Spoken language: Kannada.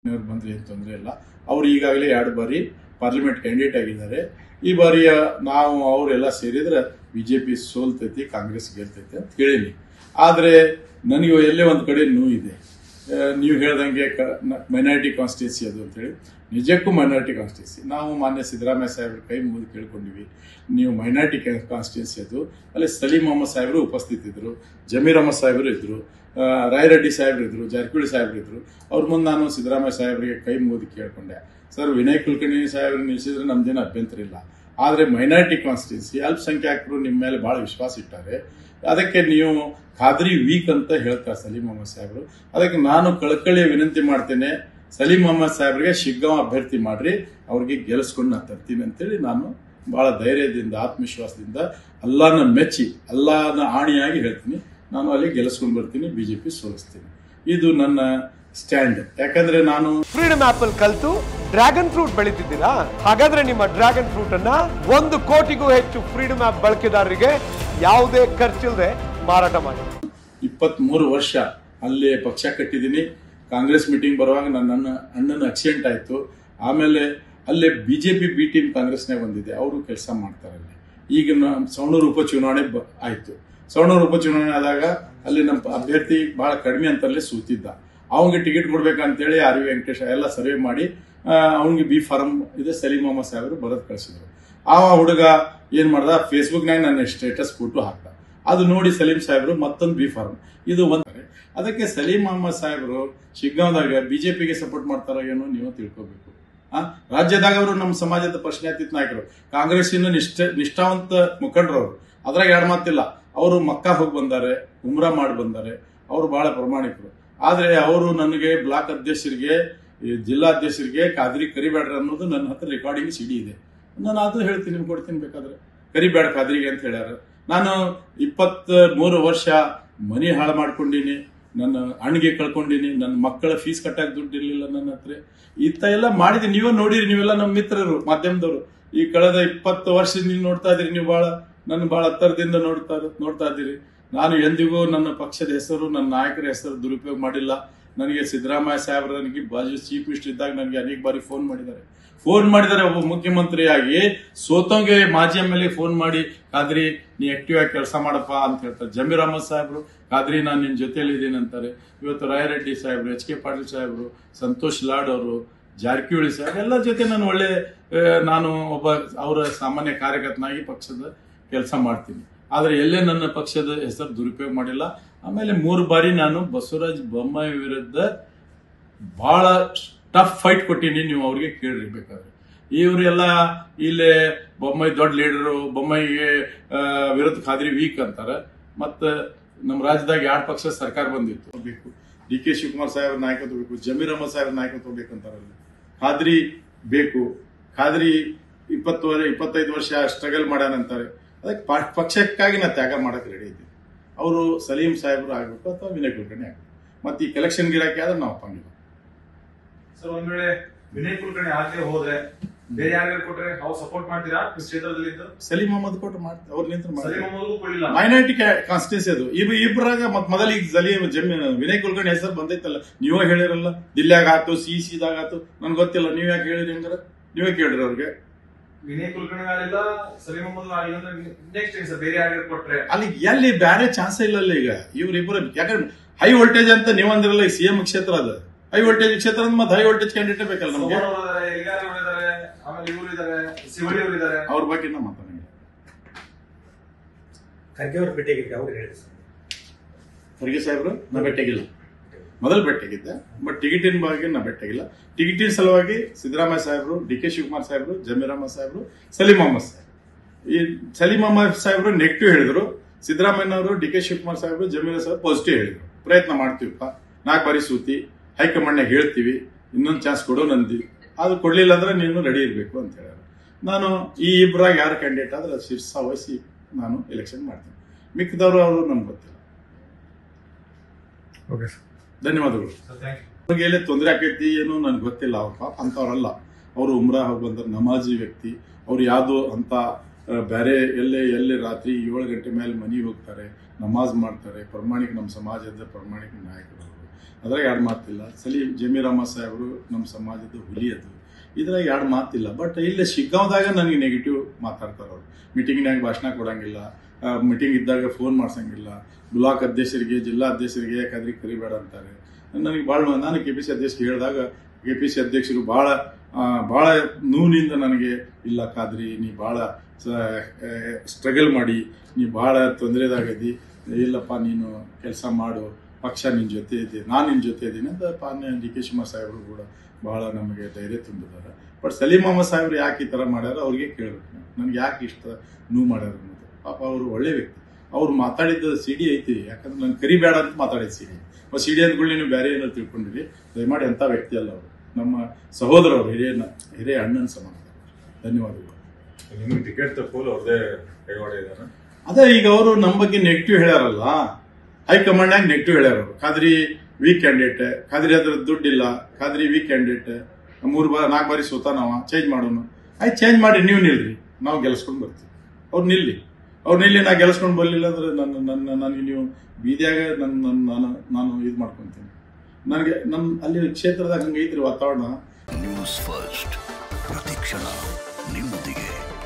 ಅವ್ರು ಬಂದ್ರೆ ಏನು ತೊಂದರೆ ಇಲ್ಲ ಅವ್ರು ಈಗಾಗಲೇ ಎರಡು ಬಾರಿ ಪಾರ್ಲಿಮೆಂಟ್ ಕ್ಯಾಂಡಿಡೇಟ್ ಆಗಿದ್ದಾರೆ ಈ ಬಾರಿ ನಾವು ಅವರೆಲ್ಲ ಸೇರಿದ್ರೆ ಬಿಜೆಪಿ ಸೋಲ್ತೈತಿ ಕಾಂಗ್ರೆಸ್ ಗೆಲ್ತೈತಿ ಅಂತ ಹೇಳೀನಿ ಆದ್ರೆ ನನಗೆ ಎಲ್ಲೇ ಒಂದು ಕಡೆ ನೋವಿದೆ ಆ, ನೀವು ಹೇಳ್ದಂಗೆ ಮೈನಾರಿಟಿ ಕಾನ್ಸ್ಟಿಟ್ಯೂನ್ಸಿ ಅದು ಅಂತೇಳಿ ನಿಜಕ್ಕೂ ಮೈನಾರಿಟಿ ಕಾನ್ಸ್ಟಿಟ್ಯೂನ್ಸಿ ನಾವು ಮಾನ್ಯ ಸಿದ್ದರಾಮಯ್ಯ ಸಾಹೇಬ್ರ ಕೈ ಮುಗಿದು ಕೇಳ್ಕೊಂಡಿವಿ ನೀವು ಮೈನಾರಿಟಿ ಕಾನ್ಸ್ಟಿಟ್ಯೂನ್ಸಿ ಅದು ಅಲ್ಲಿ ಸಲೀಂ ಅಹಮದ್ ಸಾಹೇಬರು ಉಪಸ್ಥಿತಿದ್ರು ಜಮೀರ್ ಅಹಮದ್ ಸಾಹೇಬರು ಇದ್ರು ಆ, ರಾಯರೆಡ್ಡಿ ಸಾಹೇಬ್ರು ಇದ್ರು ಜಾರಕಿಹೊಳಿ ಸಾಹೇಬ್ರು ಇದ್ರು ಅವ್ರ ಮುಂದೆ ನಾನು ಸಿದ್ದರಾಮಯ್ಯ ಸಾಹೇಬರಿಗೆ ಕೈ ಮುಗಿದು ಕೇಳ್ಕೊಂಡೆ ಸರ್ ವಿನಯ್ ಕುಲಕರ್ಣಿ ಸಾಹೇಬ್ರು ನಿಲ್ಲಿಸಿದ್ರೆ ನಮ್ದೇನು ಅಭ್ಯಂತರ ಇಲ್ಲ ಆದರೆ ಮೈನಾರಿಟಿ ಕಾನ್ಸ್ಟಿಟ್ಯೂನ್ಸಿ ಅಲ್ಪಸಂಖ್ಯಾತರು ನಿಮ್ಮ ಮೇಲೆ ಬಹಳ ವಿಶ್ವಾಸ ಇಟ್ಟಾರೆ ಅದಕ್ಕೆ ನೀವು ಖಾದ್ರಿ ವೀಕ್ ಅಂತ ಹೇಳ್ತಾರೆ ಸಲೀಂ ಅಹಮದ್ ಸಾಹೇಬರು ಅದಕ್ಕೆ ನಾನು ಕಳಕಳಿಯ ವಿನಂತಿ ಮಾಡ್ತೇನೆ ಸಲೀಂ ಅಹಮದ್ ಸಾಹೇಬ್ರಿಗೆ ಶಿಗ್ಗಾಂವ್ ಅಭ್ಯರ್ಥಿ ಮಾಡ್ರಿ ಅವ್ರಿಗೆ ಗೆಲ್ಲಿಸ್ಕೊಂಡು ನಾನು ತರ್ತೀನಿ ಅಂತೇಳಿ ನಾನು ಬಹಳ ಧೈರ್ಯದಿಂದ ಆತ್ಮವಿಶ್ವಾಸದಿಂದ ಅಲ್ಲಾನ ಮೆಚ್ಚಿ ಅಲ್ಲಾನ ಆಣಿಯಾಗಿ ಹೇಳ್ತೀನಿ ನಾನು ಅಲ್ಲಿ ಗೆಲ್ಲಿಸ್ಕೊಂಡು ಬರ್ತೀನಿ ಬಿಜೆಪಿ ಸೋಲಿಸ್ತೀನಿ ಇದು ನನ್ನ ಸ್ಟ್ಯಾಂಡ್ ಯಾಕಂದ್ರೆ ನಾನು ಫ್ರೀಡಮ್ ಆಪ್ ಅಲ್ಲಿ ಕಲ್ತು ಡ್ರ್ಯಾಗನ್ ಫ್ರೂಟ್ ಬೆಳೀತಿದ್ದೀರಾ ಹಾಗಾದ್ರೆ ನಿಮ್ಮ ಡ್ರ್ಯಾಗನ್ ಫ್ರೂಟ್ ಅನ್ನ ಒಂದು ಕೋಟಿಗೂ ಹೆಚ್ಚು ಫ್ರೀಡಮ್ ಆಪ್ ಬಳಕೆದಾರರಿಗೆ ಯಾವುದೇ ಖರ್ಚಿಲ್ಲದೆ ಮಾರಾಟ ಮಾಡಿ ಇಪ್ಪತ್ಮೂರು ವರ್ಷ ಅಲ್ಲೇ ಪಕ್ಷ ಕಟ್ಟಿದ್ದೀನಿ ಕಾಂಗ್ರೆಸ್ ಮೀಟಿಂಗ್ ಬರುವಾಗ ನನ್ನ ಅಣ್ಣ ಅಣ್ಣನ ಆಕ್ಸಿಡೆಂಟ್ ಆಯ್ತು ಆಮೇಲೆ ಅಲ್ಲೇ ಬಿಜೆಪಿ ಬಿ ಟೀಮ್ ಕಾಂಗ್ರೆಸ್ನಾಗ ಬಂದಿದೆ ಅವರು ಕೆಲಸ ಮಾಡ್ತಾರೆ ಅಲ್ಲಿ ಈಗ ನ- ಸವಣೂರು ಉಪಚುನಾವಣೆ ಬ- ಆಯ್ತು ಸವಣೂರು ಉಪಚುನಾವಣೆ ಆದಾಗ ಅಲ್ಲಿ ನಮ್ಮ ಅಭ್ಯರ್ಥಿ ಬಹಳ ಕಡಿಮೆ ಅಂತಲ್ಲೇ ಸೂತಿದ್ದ ಅವನಿಗೆ ಟಿಕೆಟ್ ಕೊಡ್ಬೇಕಂತೇಳಿ ಆರ್ ವಿ ವೆಂಕಟೇಶ ಎಲ್ಲ ಸರ್ವೆ ಮಾಡಿ ಅವನಿಗೆ ಬಿ ಫಾರಂ ಇದೆ ಸಲೀಂ ಮೊಹಮ್ಮದ್ ಸಾಹೇಬರು ಬರೋದು ಕಳಿಸಿದ್ರು ಆ ಹುಡುಗ ಏನ್ ಮಾಡ್ದ ಫೇಸ್ಬುಕ್ನಾಗ ನನ್ನ ಸ್ಟೇಟಸ್ ಫೋಟೋ ಹಾಕ್ದ ಅದು ನೋಡಿ ಸಲೀಂ ಸಾಹೇಬರು ಮತ್ತೊಂದು ಬಿ ಫಾರ್ಮ್ ಇದು ಒಂದರೆ ಅದಕ್ಕೆ ಸಲೀಂ ಅಹಮದ್ ಸಾಹೇಬರು ಶಿಗ್ಗಾಂವ್ದಾಗ ಬಿಜೆಪಿಗೆ ಸಪೋರ್ಟ್ ಮಾಡ್ತಾರೋ ಏನೋ ನೀವು ತಿಳ್ಕೋಬೇಕು ಆ ರಾಜ್ಯದಾಗ ಅವರು ನಮ್ಮ ಸಮಾಜದ ಪ್ರಶ್ನಾತೀತ ನಾಯಕರು ಕಾಂಗ್ರೆಸ್ಸಿನ ನಿಷ್ಠ ನಿಷ್ಠಾವಂತ ಮುಖಂಡರು ಅವರು ಅದ್ರಾಗ ಎರಡು ಮಾತಿಲ್ಲ ಅವರು ಮಕ್ಕಾ ಹೋಗಿ ಬಂದಾರೆ ಉಮ್ರಾ ಮಾಡಿ ಬಂದಾರೆ ಅವರು ಬಹಳ ಪ್ರಾಮಾಣಿಕರು ಆದ್ರೆ ಅವರು ನನಗೆ ಬ್ಲಾಕ್ ಅಧ್ಯಕ್ಷರಿಗೆ ಈ ಜಿಲ್ಲಾಧ್ಯಕ್ಷರಿಗೆ ಖಾದ್ರಿ ಕರಿಬೇಡ್ರಿ ಅನ್ನೋದು ನನ್ನ ಹತ್ರ ರೆಕಾರ್ಡಿಂಗ್ ಸಿಡಿ ಇದೆ ನಾನು ಅದು ಹೇಳ್ತೀನಿ ನಿಮ್ಗೆ ಕೊಡ್ತೀನಿ ಬೇಕಾದ್ರೆ ಕರಿಬೇಡ ಖಾದ್ರಿಗೆ ಅಂತ ಹೇಳ್ಯಾರ ನಾನು ಇಪ್ಪತ್ತ್ ಮೂರು ವರ್ಷ ಮನಿ ಹಾಳು ಮಾಡ್ಕೊಂಡಿನಿ ನನ್ನ ಅಣ್ಣಿಗೆ ಕಳ್ಕೊಂಡಿನಿ ನನ್ನ ಮಕ್ಕಳ ಫೀಸ್ ಕಟ್ಟಕ್ಕೆ ದುಡ್ಡು ಇರಲಿಲ್ಲ ನನ್ನ ಹತ್ರ ಇತ್ತ ಎಲ್ಲ ಮಾಡಿದೀನಿ ನೀವೇ ನೋಡಿರಿ ನೀವೆಲ್ಲ ನಮ್ಮ ಮಿತ್ರರು ಮಾಧ್ಯಮದವರು ಈ ಕಳೆದ ಇಪ್ಪತ್ತು ವರ್ಷದಿಂದ ನೀವು ನೋಡ್ತಾ ಇದ್ದೀರಿ ನೀವು ಬಹಳ ನನ್ನ ಬಹಳ ಹತ್ತರದಿಂದ ನೋಡ್ತಾ ನೋಡ್ತಾ ಇದ್ದೀರಿ ನಾನು ಎಂದಿಗೂ ನನ್ನ ಪಕ್ಷದ ಹೆಸರು ನನ್ನ ನಾಯಕರ ಹೆಸರು ದುರುಪಯೋಗ ಮಾಡಿಲ್ಲ ನನಗೆ ಸಿದ್ದರಾಮಯ್ಯ ಸಾಹೇಬ್ರ ನನಗೆ ಬಾಜು ಚೀಫ್ ಮಿನಿಸ್ಟರ್ ಇದ್ದಾಗ ನನಗೆ ಅನೇಕ ಬಾರಿ ಫೋನ್ ಮಾಡಿದ್ದಾರೆ ಫೋನ್ ಮಾಡಿದ್ದಾರೆ ಒಬ್ಬ ಮುಖ್ಯಮಂತ್ರಿಯಾಗಿ ಸೋತಂಗೆ ಮಾಜಿ ಎಮ್ ಎಲ್ ಎ ಫೋನ್ ಮಾಡಿ ಖಾದ್ರಿ ನೀ ಆಕ್ಟಿವ್ ಆಗಿ ಕೆಲಸ ಮಾಡಪ್ಪ ಅಂತ ಹೇಳ್ತಾರೆ ಜಮೀರ್ ಅಹಮದ್ ಸಾಹೇಬ್ರು ಖಾದ್ರಿ ನಾನು ನಿನ್ನ ಜೊತೆಯಲ್ಲಿ ಇದ್ದೀನಿ ಅಂತಾರೆ ಇವತ್ತು ರಾಯರೆಡ್ಡಿ ಸಾಹೇಬ್ರು ಎಚ್ ಕೆ ಪಾಟೀಲ್ ಸಾಹೇಬ್ರು ಸಂತೋಷ್ ಲಾಡ್ ಅವರು ಜಾರಕಿಹೊಳಿ ಸಾಹೇಬ್ ಎಲ್ಲ ಜೊತೆ ನಾನು ಒಳ್ಳೆ ಆ, ನಾನು ಒಬ್ಬ ಅವರ ಸಾಮಾನ್ಯ ಕಾರ್ಯಕರ್ತನಾಗಿ ಪಕ್ಷದ ಕೆಲಸ ಮಾಡ್ತೀನಿ ಆದ್ರೆ ಎಲ್ಲೇ ನನ್ನ ಪಕ್ಷದ ಹೆಸರು ದುರುಪಯೋಗ ಮಾಡಿಲ್ಲ ಆಮೇಲೆ ಮೂರು ಬಾರಿ ನಾನು ಬಸವರಾಜ ಬೊಮ್ಮಾಯಿ ವಿರುದ್ಧ ಬಹಳ ಟಫ್ ಫೈಟ್ ಕೊಟ್ಟಿನಿ ನೀವು ಅವ್ರಿಗೆ ಕೇಳ್ರಿ ಬೇಕಾದ್ರೆ ಇವರೆಲ್ಲ ಇಲ್ಲೇ ಬೊಮ್ಮಾಯಿ ದೊಡ್ಡ ಲೀಡರು ಬೊಮ್ಮಾಯಿಗೆ ಆ, ವಿರುದ್ಧ ಖಾದ್ರಿ ವೀಕ್ ಅಂತಾರೆ ಮತ್ತೆ ನಮ್ಮ ರಾಜ್ಯದಾಗ ಎರಡು ಪಕ್ಷ ಸರ್ಕಾರ ಬಂದಿತ್ತು ಬೇಕು ಡಿ ಕೆ ಶಿವಕುಮಾರ್ ಸಾಹೇಬ್ರ ನಾಯಕತ್ವ ಬೇಕು ಜಮೀರ್ ಅಹಮದ್ ಸಾಹೇಬ್ರ ನಾಯಕತ್ವ ಬೇಕಂತಾರಲ್ಲ ಖಾದ್ರಿ ಬೇಕು ಖಾದ್ರಿ ಇಪ್ಪತ್ತು ವರೆ ಇಪ್ಪತ್ತೈದು ವರ್ಷ ಸ್ಟ್ರಗಲ್ ಮಾಡ್ಯಾನಂತಾರೆ ಅದಕ್ಕೆ ಪ- ಪಕ್ಷಕ್ಕಾಗಿ ನಾ ತ್ಯಾಗ ಮಾಡಕ್ಕೆ ರೆಡಿ ಇದ್ದೀನಿ ಅವರು ಸಲೀಂ ಸಾಹೇಬರು ಆಗಬೇಕು ಅಥವಾ ವಿನಯ್ ಕುಲಕರ್ಣಿ ಆಗಬೇಕು ಮತ್ತೆ ಈ ಕಲೆಕ್ಷನ್ ಗಿರಾಕಿ ಆದ್ರೆ ನಾವು ಒಪ್ಪಂಗಿಲ್ಲ ಸರ್ ಒಂದ್ ವೇಳೆ ವಿನಯ್ ಕುಲಕರ್ಣಿ ಆಗದೆ ಹೋದ್ರೆ ಬೇರೆ ಯಾರ್ಯಾರು ಕೊಟ್ರೆ ಅವ್ರು ಸಪೋರ್ಟ್ ಮಾಡ್ತೀರಾ ಈ ಕ್ಷೇತ್ರದಲ್ಲಿ ಇದ್ದು ಸಲೀಂ ಅಹಮದ್ ಕೊಟ್ಟು ಮಾಡ್ತಾರೆ ಅವ್ರು ನಿಂತು ಸಲೀಂ ಮಾಡ್ತಾರೆ ಅಹಮದ್ಗೂ ಕೊಡ್ಲಿಲ್ಲ ಮೈನಾರಿಟಿ ಕಾನ್ಸ್ಟಿಟ್ಯೂನ್ಸಿ ಅದು ಇಬ್ ಇಬ್ಬರಾಗ ಮತ್ ಮೊದಲ ಈಗ ಜಲಿ ಜಮೀನ್ ವಿನಯ್ ಕುಲಕರ್ಣಿ ಹೆಸರು ಬಂದೈತಲ್ಲ ನೀವೇ ಹೇಳಿರಲ್ಲ ದಿಲ್ಲ್ಯಾಗ ಆತು ಸಿ ಸಿದಾಗ ಆತು ನನ್ಗೆ ಗೊತ್ತಿಲ್ಲ ನೀವ್ ಯಾಕೆ ಹೇಳಿರಿ ಹಂಗಾರ ನೀವೇ ಕೇಳ್ರಿ ಅವ್ರಿಗೆ ವಿನಯ್ ಕುಲಕರ್ಣಿ ಆಗಿಲ್ಲ ಸಲೀಂ ಅಹಮದ್ ಆಗಿಲ್ಲ ಅಂದ್ರೆ ನೆಕ್ಸ್ಟ್ ಏನ್ ಸರ್ ಬೇರೆ ಯಾರ್ಯಾರು ಕೊಟ್ರೆ ಅಲ್ಲಿ ಎಲ್ಲಿ ಬ್ಯಾರೆ ಚಾನ್ಸ್ ಇಲ್ಲಲ್ಲ ಈಗ ಇವ್ರಿಬ್ರು ಯಾಕಂದ್ರೆ ಹೈ ವೋಲ್ಟೇಜ್ ಅಂತ ನೀವ್ ಅಂದಿರಲ್ಲ ಈ ಸಿಎಂ ಕ್ಷೇತ್ರ ಅದು ಹೈ ವೋಲ್ಟೇಜ್ ಕ್ಷೇತ್ರ ಅಂದ್ರೆ ಮತ್ತೆ ಹೈ ವೋಲ್ಟೇಜ್ ಕ್ಯಾಂಡಿಡೇಟ್ ಬೇಕಲ್ಲ ನಮ್ಗೆ ಸೋಮಣ್ಣ ಅವ್ರು ಇದಾರೆ ಎಲ್ಗಾರ್ ಅವ್ರು ಇದಾರೆ ಆಮೇಲೆ ಇವ್ರು ಇದಾರೆ ಶಿವಳ್ಳಿ ಅವರು ಇದಾರೆ ಅವ್ರ ಬಗ್ಗೆ ನಾ ಮಾತಾಡಂಗಿಲ್ಲ ಖರ್ಗೆ ಅವ್ರ ಭೇಟಿಯಾಗಿದ್ದೆ ಅವ್ರು ಹೇಳಿದ್ರು ಸರ್ ಖರ್ಗೆ ಸಾಹೇಬ್ರು ನಾ ಭೇಟಿಯಾಗಿಲ್ಲ ಮೊದಲು ಭೇಟಿಯಾಗಿದ್ದೆ ಬಟ್ ಟಿಕೆಟಿನ ಬಗ್ಗೆ ನಾ ಭೇಟಿಯಾಗಿಲ್ಲ ಟಿಕೆಟಿನ ಸಲುವಾಗಿ ಸಿದ್ದರಾಮಯ್ಯ ಸಾಹೇಬ್ರು ಡಿ ಕೆ ಶಿವಕುಮಾರ್ ಸಾಹೇಬ್ರು ಜಮೀರ್ ಅಹಮದ್ ಸಾಹೇಬ್ರು ಸಲೀಂ ಅಹಮದ್ ಸಾಹೇಬ್ ಈ ಸಲೀಂ ಅಹಮದ್ ಸಾಹೇಬ್ರು ನೆಗೆಟಿವ್ ಹೇಳಿದ್ರು ಸಿದ್ದರಾಮಯ್ಯನವರು ಡಿ ಕೆ ಶಿವಕುಮಾರ್ ಸಾಹೇಬ್ರು ಜಮೀರ್ ಸಾಹೇಬ್ ಪಾಸಿಟಿವ್ ಹೇಳಿದ್ರು ಪ್ರಯತ್ನ ಮಾಡ್ತೀವಪ್ಪ ನಾಲ್ಕು ಬಾರಿ ಸೂತಿ ಹೈಕಮಾಂಡ್ನಾಗ ಹೇಳ್ತೀವಿ ಇನ್ನೊಂದು ಚಾನ್ಸ್ ಕೊಡು ನಂದಿ ಅದು ಕೊಡ್ಲಿಲ್ಲ ಅಂದ್ರೆ ನೀನು ರೆಡಿ ಇರಬೇಕು ಅಂತ ಹೇಳ್ಯಾರ ನಾನು ಈ ಇಬ್ಬರಾಗ ಯಾರು ಕ್ಯಾಂಡಿಡೇಟ್ ಆದ್ರೆ ಅದು ಶಿರ್ಸ ವಹಿಸಿ ನಾನು ಎಲೆಕ್ಷನ್ ಮಾಡ್ತೀನಿ ಮಿಕ್ಕಿದವರು ಅವರು ನಮ್ಗೆ ಗೊತ್ತಿಲ್ಲ ಓಕೆ ಸರ್ ಧನ್ಯವಾದಗಳು ಸರ್ ಥ್ಯಾಂಕ್ ಯು ಅವ್ರಿಗೆ ಎಲ್ಲಿ ತೊಂದರೆ ಆಕೈತಿ ಏನು ನನ್ಗೆ ಗೊತ್ತಿಲ್ಲ ಅವ್ರ ಪಾಪ ಅಂತವ್ರಲ್ಲ ಅವರು ಉಮ್ರಾ ಹೋಗಿ ಬಂದ ನಮಾಜಿ ವ್ಯಕ್ತಿ ಅವ್ರು ಯಾವ್ದು ಅಂತ ಆ, ಬೇರೆ ಎಲ್ಲೇ ಎಲ್ಲಿ ರಾತ್ರಿ ಏಳು ಗಂಟೆ ಮೇಲೆ ಮನೆಗೆ ಹೋಗ್ತಾರೆ ನಮಾಜ್ ಮಾಡ್ತಾರೆ ಪ್ರಾಮಾಣಿಕ ನಮ್ಮ ಸಮಾಜದ ಪ್ರಾಮಾಣಿಕ ನಾಯಕರು ಅವರು ಅದ್ರಾಗ ಎರಡು ಮಾತಿಲ್ಲ ಸಲೀಂ ಜಮೀರ್ ಅಹಮದ್ ಸಾಹೇಬರು ನಮ್ಮ ಸಮಾಜದ ಹುಲಿ ಅದು ಇದ್ರಾಗ ಎರಡು ಮಾತಿಲ್ಲ ಬಟ್ ಇಲ್ಲೇ ಶಿಗ್ಗಾಂವ್ದಾಗ ನನಗೆ ನೆಗೆಟಿವ್ ಮಾತಾಡ್ತಾರೆ ಅವ್ರು ಮೀಟಿಂಗ್ನಾಗ ಭಾಷಣ ಕೊಡಂಗಿಲ್ಲ ಮೀಟಿಂಗ್ ಇದ್ದಾಗ ಫೋನ್ ಮಾಡ್ಸಂಗಿಲ್ಲ ಬ್ಲಾಕ್ ಅಧ್ಯಕ್ಷರಿಗೆ ಜಿಲ್ಲಾ ಅಧ್ಯಕ್ಷರಿಗೆ ಯಾಕಾದ್ರಿ ಕರಿಬೇಡ ಅಂತಾರೆ ನನಗೆ ಭಾಳ ನಾನು ಕೆ ಪಿ ಸಿ ಅಧ್ಯಕ್ಷರಿಗೆ ಹೇಳಿದಾಗ ಕೆ ಪಿ ಸಿ ಅಧ್ಯಕ್ಷರು ಭಾಳ ಭಾಳ ನೋವಿನಿಂದ ನನಗೆ ಇಲ್ಲ ಕಾದ್ರಿ ನೀ ಭಾಳ ಸ್ಟ್ರಗಲ್ ಮಾಡಿ ನೀ ಭಾಳ ತೊಂದರೆದಾಗದಿ ಇಲ್ಲಪ್ಪ ನೀನು ಕೆಲಸ ಮಾಡು ಪಕ್ಷ ನಿನ್ನ ಜೊತೆ ಇದೆ ನಾನು ನಿನ್ನ ಜೊತೆ ಇದ್ದೀನಿ ಅಂತ ಪಾನ್ಯ ಡಿ ಕೆ ಶಿವಕುಮಾರ್ ಸಾಹೇಬರು ಕೂಡ ಭಾಳ ನಮಗೆ ಧೈರ್ಯ ತುಂಬಿದ್ದಾರೆ ಬಟ್ ಸಲೀಂ ಅಹಮದ್ ಸಾಹೇಬ್ರು ಯಾಕೆ ಈ ಥರ ಮಾಡ್ಯಾರ ಅವ್ರಿಗೆ ಕೇಳಬೇಕು ನನಗೆ ಯಾಕೆ ಇಷ್ಟ ನೋವು ಮಾಡ್ಯಾರ ಅನ್ನೋದು ಪಾಪ ಅವರು ಒಳ್ಳೆ ವ್ಯಕ್ತಿ ಅವ್ರು ಮಾತಾಡಿದ ಸಿ ಡಿ ಐತಿ ಯಾಕಂದ್ರೆ ನಾನು ಕರಿಬೇಡ ಅಂತ ಮಾತಾಡಿದ ಸಿ ಡಿ ಮತ್ತು ಸಿ ಡಿ ಅಂದ್ಗಳು ನೀವು ಬೇರೆ ಏನೋ ತಿಳ್ಕೊಂಡಿರಿ ದಯಮಾಡಿ ಅಂಥ ವ್ಯಕ್ತಿ ಅಲ್ಲ ಅವರು ನಮ್ಮ ಸಹೋದರ ಅವರು ಹಿರಿಯ ಹಿರಿಯ ಅಣ್ಣನ ಸಮಾನ ಧನ್ಯವಾದಗಳು ನಿಮ್ಗೆ ಟಿಕೆಟ್ ತಪ್ಪೋಲು ಅವ್ರದೇ ಕೈವಾಡ ಇದಾರೆ ಅದೇ ಈಗ ಅವರು ನಮ್ಮ ಬಗ್ಗೆ ನೆಗೆಟಿವ್ ಹೇಳ್ಯಾರಲ್ಲ ಹೈಕಮಾಂಡ್ನಾಗ ನೆಗೆಟಿವ್ ಹೇಳ್ಯಾರ ಅವರು ಖಾದ್ರಿ ವೀಕ್ ಕ್ಯಾಂಡಿಡೇಟ್ ಖಾದ್ರಿ ಅದ್ರ ದುಡ್ಡಿಲ್ಲ ಖಾದ್ರಿ ವೀಕ್ ಕ್ಯಾಂಡಿಡೇಟ್ ಮೂರು ಬಾರಿ ನಾಲ್ಕು ಬಾರಿ ಸೋತ ನಾವ ಚೇಂಜ್ ಮಾಡೋನು ಆಯ್ತು ಚೇಂಜ್ ಮಾಡಿ ನೀವು ನಿಲ್ರಿ ನಾವು ಗೆಲ್ಸ್ಕೊಂಡು ಬರ್ತೀವಿ ಅವ್ರು ನಿಲ್ಲಿ ಅವ್ರು ನಿಲ್ಲಿ ನಾ ಗೆಲ್ಸ್ಕೊಂಡು ಬರಲಿಲ್ಲ ಅಂದ್ರೆ ನನ್ನ ನನ್ನ ನನಗೆ ನೀವು ಬೀದಿಯಾಗ ನನ್ನ ನನ್ನ ನಾನು ನಾನು ಇದು ಮಾಡ್ಕೊತೀನಿ ನನಗೆ ನಮ್ಮ ಅಲ್ಲಿ ಕ್ಷೇತ್ರದಾಗ ಹಂಗೈತ್ರಿ ವಾತಾವರಣ ನ್ಯೂಸ್ ಫಸ್ಟ್ ಪ್ರತಿಕ್ಷಣ ನಿಮ್ಮೊಂದಿಗೆ